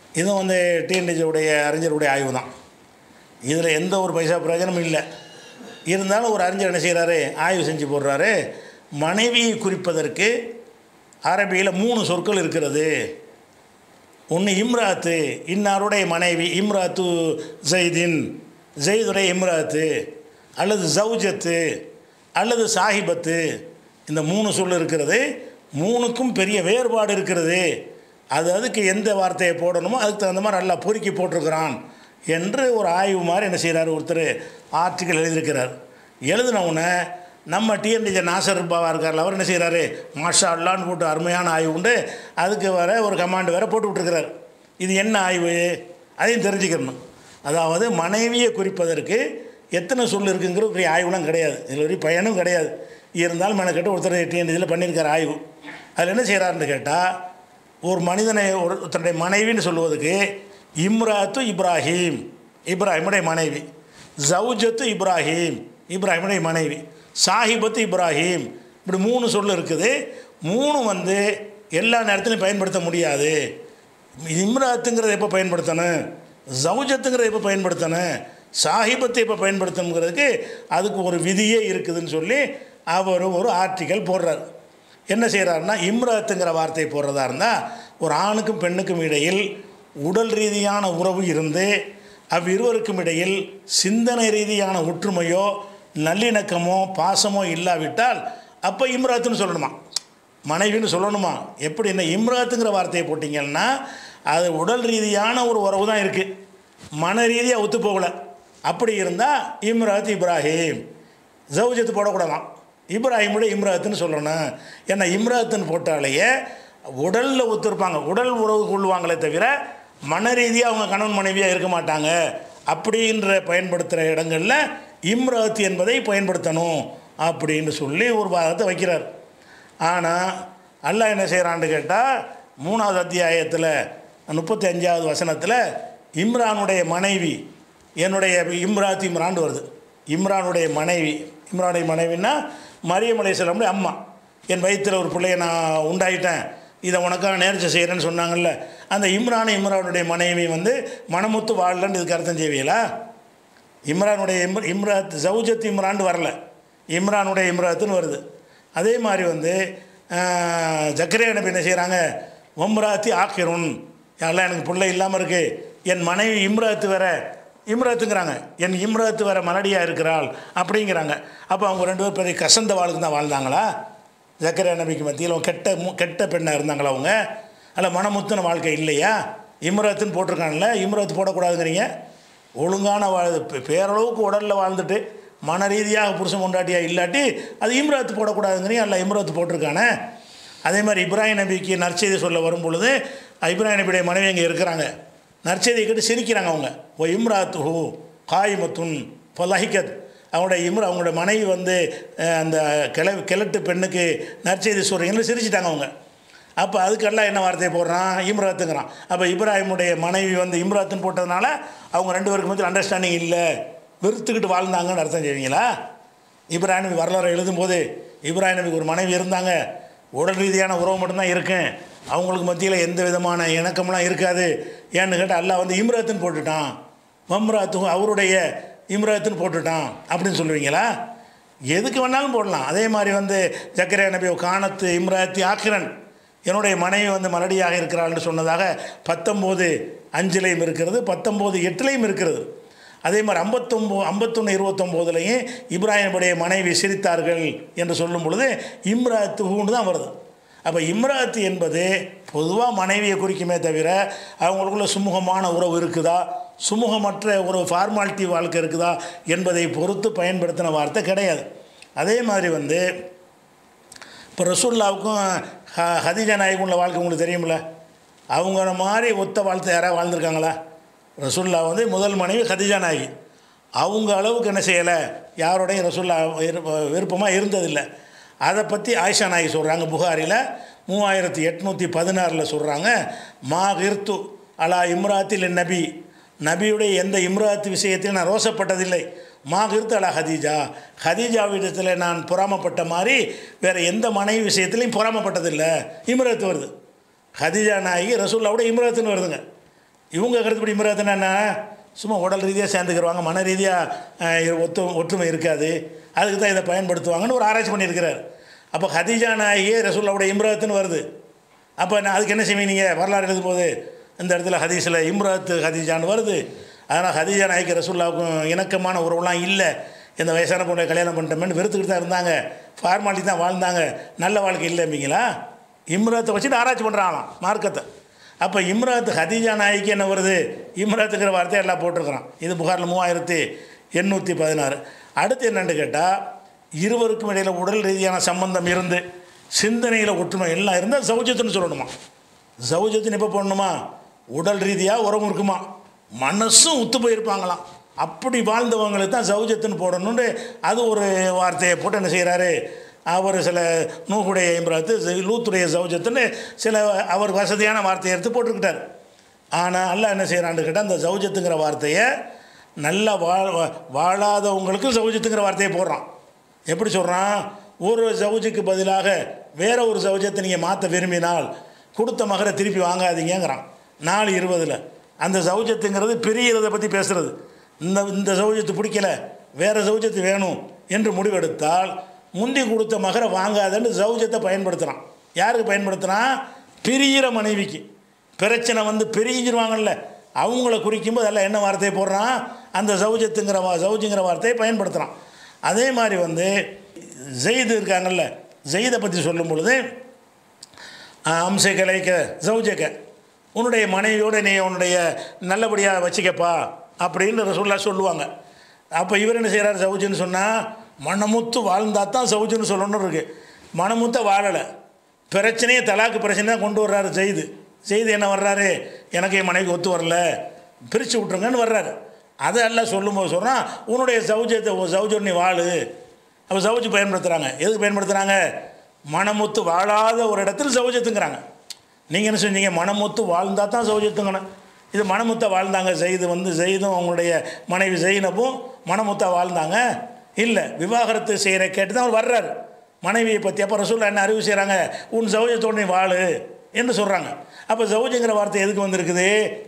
இதுவும் வந்து டிஎன்டிஜியுடைய அறிஞருடைய ஆய்வு தான் இதில் எந்த ஒரு பைசா பிரயோஜனமும் இல்லை இருந்தாலும் ஒரு அறிஞர் என்ன செய்கிறாரு ஆய்வு செஞ்சு போடுறாரு மனைவியை குறிப்பதற்கு அரபியில் மூணு சொற்கள் இருக்கிறது ஒன்று இம்ராத்து இன்னாருடைய மனைவி இம்ராத்து ஜெய்தின் ஜெய்துடைய இம்ராத்து அல்லது ஜவுஜத்து அல்லது சாஹிபத்து இந்த மூணு சொல் இருக்கிறது மூணுக்கும் பெரிய வேறுபாடு இருக்கிறது அது அதுக்கு எந்த வார்த்தையை போடணுமோ அதுக்கு தகுந்த மாதிரி நல்லா பொறுக்கி போட்டிருக்கிறான் என்று ஒரு ஆய்வு மாதிரி என்ன செய்கிறார் ஒருத்தர் ஆர்டிக்கல் எழுதியிருக்கிறார் எழுதின உடனே நம்ம டிஎன்டிஜே நாசர் பாவா இருக்கார்ல அவர் என்ன செய்கிறாரு மாஷா அல்லான்னு போட்டு அருமையான ஆய்வு உண்டு அதுக்கு வர ஒரு கமாண்டு வேற போட்டு விட்டுருக்கிறார் இது என்ன ஆய்வு அதையும் தெரிஞ்சுக்கணும் அதாவது மனைவியை குறிப்பதற்கு எத்தனை சொல் இருக்குங்கிற பெரிய ஆய்வுலாம் கிடையாது இதில் ஒரு பயனும் கிடையாது இருந்தாலும் மெனக்கெட்டு ஒருத்தர் டிஎன்டிஜியில் பண்ணியிருக்கார் ஆய்வு அதில் என்ன செய்கிறாருன்னு கேட்டால் ஒரு மனிதனை ஒரு ஒருத்தருடைய மனைவின்னு சொல்லுவதுக்கு இம்ராத்து இப்ராஹிம் இப்ராஹிமுடைய மனைவி ஜவுஜத்து இப்ராஹிம் இப்ராஹிமுடைய மனைவி சாஹிபத்து இப்ராஹிம் இப்படி மூணு சொல் இருக்குது மூணு வந்து எல்லா நேரத்திலையும் பயன்படுத்த முடியாது இம்ராத்துங்கிறத எப்போ பயன்படுத்தணும் ஜவுஜத்துங்கிறத எப்போ பயன்படுத்தணும் சாஹிபத்தை எப்போ பயன்படுத்தணுங்கிறதுக்கு அதுக்கு ஒரு விதியே இருக்குதுன்னு சொல்லி அவர் ஒரு ஆர்டிக்கல் போடுறார் என்ன செய்கிறாருன்னா இம்ராத்துங்கிற வார்த்தை போடுறதா இருந்தால் ஒரு ஆணுக்கும் பெண்ணுக்கும் இடையில் உடல் ரீதியான உறவு இருந்து அவ்விருவருக்கும் இடையில் சிந்தனை ரீதியான ஒற்றுமையோ நல்லிணக்கமோ பாசமோ இல்லாவிட்டால் அப்போ இம்ராத்துன்னு சொல்லணுமா மனைவின்னு சொல்லணுமா எப்படி என்ன இம்ராத்துங்கிற வார்த்தையை போட்டிங்கன்னா அது உடல் ரீதியான ஒரு உறவு தான் இருக்குது மன ரீதியாக ஒத்து போகலை அப்படி இருந்தால் இம்ராத் இப்ராஹிம் ஜவுஜத்து போடக்கூடாதான் இப்ராஹிமுடைய இம்ராத்துன்னு சொல்லணும் ஏன்னா இம்ராத்துன்னு போட்டாலேயே உடலில் ஒத்துருப்பாங்க உடல் உறவு கொள்வாங்களே தவிர மன ரீதியாக அவங்க கணவன் மனைவியாக இருக்க மாட்டாங்க அப்படின்ற பயன்படுத்துகிற இடங்களில் இம்ராத் என்பதை பயன்படுத்தணும் அப்படின்னு சொல்லி ஒரு வாதத்தை வைக்கிறார் ஆனால் அல்லாஹ் என்ன செய்கிறான்னு கேட்டால் மூணாவது அத்தியாயத்தில் முப்பத்தி அஞ்சாவது வசனத்தில் இம்ரானுடைய மனைவி என்னுடைய இம்ராத் இம்ரான் வருது இம்ரானுடைய மனைவி இம்ரானுடைய மனைவின்னா மரியம் அலையாமுடைய அம்மா என் வயிற்றில் ஒரு பிள்ளைய நான் உண்டாயிட்டேன் இதை உனக்காக நேர்ச்சி செய்கிறேன்னு சொன்னாங்கல்ல அந்த இம்ரான் இம்ரானுடைய மனைவி வந்து மனமுத்து வாழலன்னு இதுக்கு அர்த்தம் செய்வீங்களா இம்ரானுடைய இம் இம்ராத் ஜவுஜத் இம்ரான் வரல இம்ரானுடைய இம்ராத்துன்னு வருது அதே மாதிரி வந்து ஜக்கரியா நபி என்ன செய்கிறாங்க ஒம்ராத்தி ஆக்கிருன் எல்லாம் எனக்கு பிள்ளை இல்லாமல் இருக்குது என் மனைவி இம்ராத்து வேற இம்ராத்துங்கிறாங்க என் இம்ராத்து வேற மலடியாக இருக்கிறாள் அப்படிங்கிறாங்க அப்போ அவங்க ரெண்டு பேரும் பெரிய கசந்த வாழ்க்கை தான் வாழ்ந்தாங்களா ஜக்கரியா நபிக்கு மத்தியில் கெட்ட மு- கெட்ட பெண்ணாக இருந்தாங்களா அவங்க அல்ல மனமுத்தின வாழ்க்கை இல்லையா இம்ராத்துன்னு போட்டிருக்காங்கல்ல இம்ராத்து போடக்கூடாதுங்கிறீங்க ஒழுங்கான வாழ் பே- பேரளவுக்கு உடலில் வாழ்ந்துட்டு மன ரீதியாக புருஷன் கொண்டாட்டியாக இல்லாட்டி அது இம்ராத்து போடக்கூடாதுங்கிறீங்க அல்ல இம்ராத்து போட்டிருக்கானே அதே மாதிரி இப்ராஹிம் நபிக்கு நற்செய்தி சொல்ல வரும் பொழுது இப்ராஹிம் நபியுடைய மனைவி இங்கே இருக்கிறாங்க நற்செய்தியை கேட்டு சிரிக்கிறாங்க அவங்க ஓ இம்ராத்து ஹூ காயிமத்துன் பொலஹிகத் அவங்களுடைய இம்ரா அவங்களோட மனைவி வந்து அஹ், அந்த கிள கிழட்டு பெண்ணுக்கு நற்செய்தி சொல்கிறீங்கன்னு சிரிச்சிட்டாங்க அவங்க அப்போ அதுக்கெல்லாம் என்ன வார்த்தையை போடுறான் இம்ராத்துங்கிறான் அப்போ இப்ராஹிமுடைய மனைவி வந்து இம்ராத்துன்னு போட்டதுனால அவங்க ரெண்டு பேருக்கு மத்தியில் அண்டர்ஸ்டாண்டிங் இல்லை வெறுத்துக்கிட்டு வாழ்ந்தாங்கன்னு அர்த்தம் செய்வீங்களா இப்ராஹிம் நபி வரலாறு எழுதும்போது இப்ராஹிம் நபிக்கு ஒரு மனைவி இருந்தாங்க உடல் ரீதியான உறவு மட்டும்தான் இருக்கும் அவங்களுக்கு மத்தியில் எந்த விதமான இணக்கம்லாம் இருக்காது ஏன்னு கேட்டால் அல்லாஹ் வந்து இம்ராத்துன்னு போட்டுட்டான் மம்ராத்து அவருடைய இம்ராத்துன்னு போட்டுட்டான் அப்படின்னு சொல்லுவீங்களா எதுக்கு வேணாலும் போடலாம் அதே மாதிரி வந்து ஜக்கரியா நபி காணத்து இம்ராத்தி ஆக்கிரன் என்னுடைய மனைவி வந்து மலடியாக இருக்கிறாள்னு சொன்னதாக பத்தொம்போது அஞ்சுலையும் இருக்கிறது பத்தொம்போது எட்டுலையும் இருக்கிறது அதே மாதிரி ஐம்பத்தொம்போ ஐம்பத்தொன்று இருபத்தொம்போதுலையும் இப்ராஹிமுடைய மனைவி சிரித்தார்கள் என்று சொல்லும் பொழுது இம்ராத்துன்னு தான் வருது அப்போ இம்ராத்து என்பது பொதுவாக மனைவியை குறிக்குமே தவிர அவங்களுக்குள்ள சுமூகமான உறவு இருக்குதா சுமூகமற்ற ஒரு ஃபார்மாலிட்டி வாழ்க்கை இருக்குதா என்பதை பொறுத்து பயன்படுத்தின வார்த்தை கிடையாது அதே மாதிரி வந்து இப்போ ரசூல்லாவுக்கும் ஹ- ஹதீஜா நாயகம் உள்ள வாழ்க்கை உங்களுக்கு தெரியுமில்ல அவங்கள மாதிரி ஒத்த வாழ்க்கை யாராவது வாழ்ந்திருக்காங்களா ரசூல்லா வந்து முதல் மனைவி ஹதீஜா நாயகி அவங்க அளவுக்கு என்ன செய்யலை யாரோடையும் ரசூல்லா விருப்பமாக இருந்ததில்லை அதை பற்றி ஆயிஷா நாயகி சொல்கிறாங்க புகாரில் மூவாயிரத்தி எட்நூற்றி பதினாறில் சொல்கிறாங்க மா கிர்த்து அலா இம்ராத்தில் நபி நபியுடைய எந்த இம்ராத் விஷயத்தில் நான் ரோசப்பட்டதில்லை மா கிர்த்து அலா ஹதீஜா ஹதீஜாவிடத்தில் நான் பொறாமப்பட்ட மாதிரி வேறு எந்த மனைவி விஷயத்துலையும் பொறாமப்பட்டதில்லை இம்ராத் வருது ஹதீஜா நாயகி ரசூல்லாவோட இம்ராத்துன்னு வருதுங்க இவங்க கருத்துப்படி இம்ராத்துனா என்ன சும்மா உடல் ரீதியாக சேர்ந்துக்கிடுவாங்க மன ரீதியாக ஒத்து ஒற்றுமை இருக்காது அதுக்கு தான் இதை பயன்படுத்துவாங்கன்னு ஒரு ஆராய்ச்சி பண்ணியிருக்கிறார் அப்போ ஹதீஜா நாயே ரசூல்லாவுடைய இம்ராத்துன்னு வருது அப்போ நான் அதுக்கு என்ன செய்வீங்க நீங்கள் வரலாறு எழுதும்போது இந்த இடத்துல ஹதீஸில் இம்ராத்து ஹதீஜான்னு வருது அதனால் ஹதீஜா நாய்க்கு ரசூல்லாவுக்கும் இணக்கமான உறவுலாம் இல்லை இந்த வயசான பொண்ணை கல்யாணம் பண்ணிட்டோமேன்னு வெறுத்துக்கிட்டு தான் இருந்தாங்க ஃபார்மாலிட்டி தான் வாழ்ந்தாங்க நல்ல வாழ்க்கை இல்லைம்பீங்களா இம்ராத்தை வச்சுட்டு ஆராய்ச்சி பண்ணுறாங்களாம் மார்க்கத்தை அப்போ இம்ராத் ஹதீஜா நாய்க்கு என்ன வருது இம்ராத்துங்கிற வார்த்தையை எல்லாம் போட்டிருக்கிறான் இது புகாரில் மூவாயிரத்தி எண்ணூற்றி பதினாறு அடுத்து என்னென்னு கேட்டால் இருவருக்கும் இடையில் உடல் ரீதியான சம்பந்தம் இருந்து சிந்தனையில் ஒற்றுமை எல்லாம் இருந்தால் சௌஜத்துன்னு சொல்லணுமா சௌஜத்துன்னு எப்போ போடணுமா உடல் ரீதியாக உறவு இருக்குமா மனசும் ஒத்து போயிருப்பாங்களாம் அப்படி வாழ்ந்தவங்களுக்கு தான் சௌஜத்துன்னு போடணுன்னு அது ஒரு வார்த்தையை போட்டு என்ன செய்கிறாரு அவர் சில நூகுடைய இம்ராத்து லூத்துடைய சௌஜத்துன்னு சில அவர் வசதியான வார்த்தையை எடுத்து போட்டுக்கிட்டார் ஆனால் அல்லாஹ் என்ன செய்கிறான்னு கேட்டால் அந்த சௌஜத்துங்கிற வார்த்தையை நல்லா வாழ் வாழாதவங்களுக்கு சௌஜத்துங்கிற வார்த்தையை போடுறான் எப்படி சொல்கிறான் ஒரு சௌஜுக்கு பதிலாக வேற ஒரு சௌஜத்தை நீங்கள் மாற்ற விரும்பினால் கொடுத்த மகரை திருப்பி வாங்காதீங்கங்கிறான் நாலு இருபதில் அந்த சௌஜத்துங்கிறது பிரியறதை பற்றி பேசுகிறது இந்த இந்த சௌஜத்து பிடிக்கல வேறு சௌஜத்து வேணும் என்று முடிவெடுத்தால் முந்தி கொடுத்த மகரை வாங்காதன்னு சௌஜத்தை பயன்படுத்துகிறான் யாருக்கு பயன்படுத்துகிறான் பிரியிற மனைவிக்கு பிரச்சனை வந்து பிரிஞ்சிருவாங்கல்ல அவங்கள குறிக்கும்போது எல்லாம் என்ன வார்த்தையை போடுறான் அந்த சௌஜத்துங்கிற வா சௌஜுங்கிற வார்த்தையை பயன்படுத்துகிறான் அதே மாதிரி வந்து ஜெயிது இருக்காங்கல்ல ஜெயிதை பற்றி சொல்லும் பொழுது அம்சை கலைக்க சௌஜக்க உன்னுடைய மனைவியோடு நீ உன்னுடைய நல்லபடியாக வச்சுக்கப்பா அப்படின்னு ரசூல்லா சொல்லுவாங்க அப்போ இவர் என்ன செய்கிறார் சௌஜுன்னு சொன்னால் மனமுத்து வாழ்ந்தா தான் சௌஜுன்னு சொல்லணும்னு இருக்குது மனமுத்த வாழலை பிரச்சனையை தலாக்கு பிரச்சனை தான் கொண்டு வர்றாரு செய்து செய்து என்ன வர்றாரு எனக்கு என் மனைவி ஒத்து வரல பிரித்து விட்ருங்கன்னு வர்றாரு அதை எல்லாம் சொல்லும்போது சொல்கிறான் உன்னுடைய சௌஜத்தை சௌஜம் நீ வாழு அப்போ சௌஜி பயன்படுத்துகிறாங்க எதுக்கு பயன்படுத்துகிறாங்க மனமுத்து வாழாத ஒரு இடத்துல சௌஜத்துங்கிறாங்க நீங்கள் என்ன செஞ்சீங்க மனமுத்து வாழ்ந்தால் தான் சௌஜத்துங்கணும் இது மனமுத்த வாழ்ந்தாங்க செய்து வந்து செய்தும் அவங்களுடைய மனைவி செய்யினப்பும் மனமுத்தா வாழ்ந்தாங்க இல்லை விவாகரத்து செய்கிற கேட்டு தான் அவர் வர்றாரு மனைவியை பற்றி அப்போ ரசூல்லா என்ன அறிவு செய்கிறாங்க உன் சௌஜத்தோடு நீ வாழு என்று சொல்கிறாங்க அப்போ சௌஜங்கிற வார்த்தை எதுக்கு வந்திருக்குது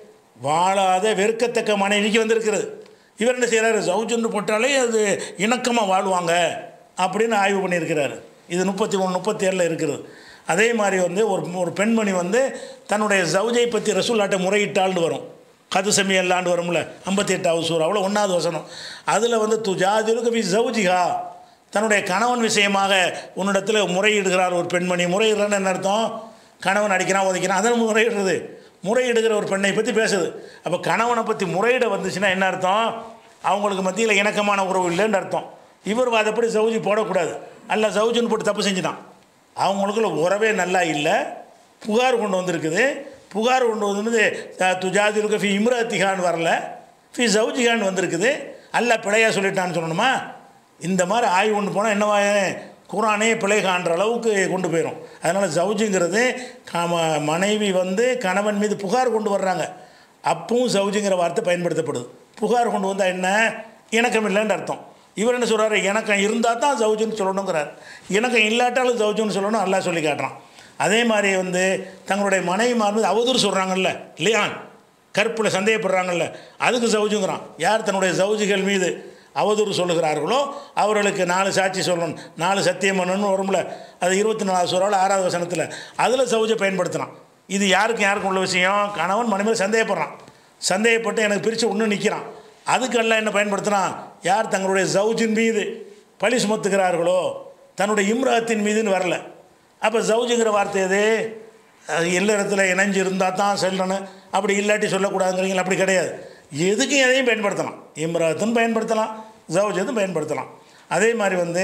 வாழாத வெறுக்கத்தக்க மனைவிக்கு வந்திருக்கிறது இவர் என்ன செய்கிறாரு சௌஜன்னு போட்டாலே அது இணக்கமாக வாழ்வாங்க அப்படின்னு ஆய்வு பண்ணியிருக்கிறாரு இது முப்பத்தி மூணு முப்பத்தி ஏழில் இருக்கிறது அதே மாதிரி வந்து ஒரு ஒரு பெண்மணி வந்து தன்னுடைய சௌஜை பற்றி ரசூல்லாட்ட முறையிட்டாள்னு வரும் கது செமி எல்லாண்டு வரும்ல ஐம்பத்தி எட்டாவது சூறாவில் ஒன்றாவது வசனம் அதில் வந்து துஜாதிலுக்கு வி சௌஜிகா தன்னுடைய கணவன் விஷயமாக உன்னிடத்தில் முறையிடுகிறார் ஒரு பெண்மணி முறையிடுறான்னு என்ன அர்த்தம் கணவன் அடிக்கிறான் உதைக்கிறான் அதன் முறையிடுறது முறையிடுகிற ஒரு பெண்ணை பற்றி பேசுது அப்போ கணவனை பற்றி முறையிட வந்துச்சுன்னா என்ன அர்த்தம் அவங்களுக்கு மத்தியில் இணக்கமான உறவு இல்லைன்னு அர்த்தம் இவர் அதைப்படி சௌஜி போடக்கூடாது அல்ல சௌஜின்னு போட்டு தப்பு செஞ்சுட்டான் அவங்களுக்குள்ள உறவே நல்லா இல்லை புகார் கொண்டு வந்திருக்குது புகார் கொண்டு வந்து துஜாதிலுக்கு ஃபி இம்ராத்திகான்னு வரல ஃபி சௌஜிகான்னு வந்திருக்குது அல்ல பிழையாக சொல்லிட்டான்னு சொல்லணுமா இந்த மாதிரி ஆய்வு கொண்டு போனால் என்னவா குரானே பிழை காண்ற அளவுக்கு கொண்டு போயிடும் அதனால் சௌஜுங்கிறது காம மனைவி வந்து கணவன் மீது புகார் கொண்டு வர்றாங்க அப்பவும் சௌஜுங்கிற வார்த்தை பயன்படுத்தப்படுது புகார் கொண்டு வந்தால் என்ன இணக்கம் இல்லைன்னு அர்த்தம் இவர் என்ன சொல்கிறாரு இணக்கம் இருந்தால் தான் சௌஜுன்னு சொல்லணுங்கிறார் இணக்கம் இல்லாட்டாலும் சௌஜுன்னு சொல்லணும் நல்லா சொல்லி காட்டுறான் அதே மாதிரி வந்து தங்களுடைய மனைவி மீது அவதூறு சொல்கிறாங்கல்ல லியான் கருப்பில் சந்தேகப்படுறாங்கல்ல அதுக்கு சௌஜுங்கிறான் யார் தன்னுடைய சௌஜிகள் மீது அவதூறு சொல்லுகிறார்களோ அவர்களுக்கு நாலு சாட்சி சொல்லணும் நாலு சத்தியம் பண்ணணும்னு வரும்ல அது இருபத்தி நாலாவது சூறாவில் ஆறாவது வசனத்தில் அதில் சௌஜை பயன்படுத்துகிறான் இது யாருக்கும் யாருக்கும் உள்ள விஷயம் கணவன் மனைவி சந்தேகப்படுறான் சந்தேகப்பட்டு எனக்கு பிரித்து ஒன்று நிற்கிறான் அதுக்கெல்லாம் என்ன பயன்படுத்துகிறான் யார் தங்களுடைய சௌஜின் மீது பழி சுமத்துகிறார்களோ தன்னுடைய இம்ராத்தின் மீதுன்னு வரல அப்போ சௌஜுங்கிற வார்த்தை எது இல்லறத்தில் இணைஞ்சு இருந்தால் தான் செல்லணும் அப்படி இல்லாட்டி சொல்லக்கூடாதுங்கிறீங்களா அப்படி கிடையாது எதுக்கும் எதையும் பயன்படுத்தலாம் இம்ராத்தும் பயன்படுத்தலாம் ஜவுஜத்தும் பயன்படுத்தலாம் அதே மாதிரி வந்து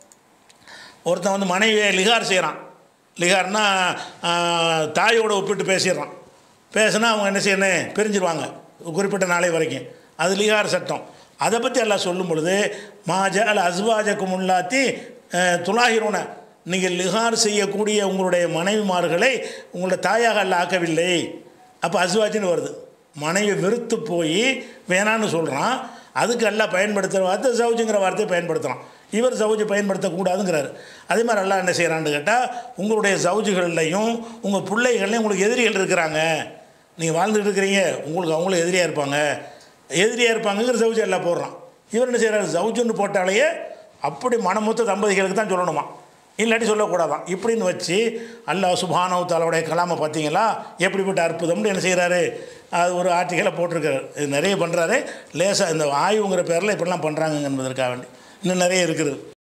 ஒருத்தன் வந்து மனைவியை லிகார் செய்கிறான் லிகார்னா தாயோடு ஒப்பிட்டு பேசிடுறான் பேசினா அவங்க என்ன செய்யணும் பிரிஞ்சிருவாங்க குறிப்பிட்ட நாளை வரைக்கும் அது லிகார் சட்டம் அதை பற்றி எல்லாம் சொல்லும் பொழுது மாஜ அல்ல அஸ்வாஜக்கு முல்லாத்தி துலாகிரோன நீங்கள் லிகார் செய்யக்கூடிய உங்களுடைய மனைவிமார்களை உங்களோட தாயாக அல்ல ஆக்கவில்லை அப்போ அஸ்வாஜின்னு வருது மனைவி வெறுத்து போய் வேணான்னு சொல்கிறான் அதுக்கு எல்லாம் பயன்படுத்துகிற வார்த்தை சவுஜுங்கிற வார்த்தையை பயன்படுத்துகிறான் இவர் சவுஜை பயன்படுத்தக்கூடாதுங்கிறாரு அதே மாதிரி எல்லாம் என்ன செய்கிறான்னு கேட்டால் உங்களுடைய சவுஜுகள்லையும் உங்கள் பிள்ளைகள்லையும் உங்களுக்கு எதிரிகள் இருக்கிறாங்க நீங்கள் வாழ்ந்துட்டு இருக்கிறீங்க உங்களுக்கு அவங்களும் எதிரியாக இருப்பாங்க எதிரியாக இருப்பாங்கங்கிற சவுஜ் எல்லாம் போடுறான் இவர் என்ன செய்கிறாரு சவுஜுன்னு போட்டாலேயே அப்படி மனமொத்த தம்பதிகளுக்கு தான் சொல்லணுமா இல்லாட்டி சொல்லக்கூடாதான் இப்படின்னு வச்சு அல்லாஹ் சுபானவு தாலாவுடைய கலாமை பார்த்தீங்களா எப்படிப்பட்ட அற்புதம்னு என்ன செய்கிறாரு அது ஒரு ஆர்டிக்கலை போட்டிருக்காரு இது நிறைய பண்ணுறாரு லேசாக இந்த ஆய்வுங்கிற பேரில் இப்படிலாம் பண்ணுறாங்க என்பதற்காக வேண்டி இன்னும் நிறைய இருக்குது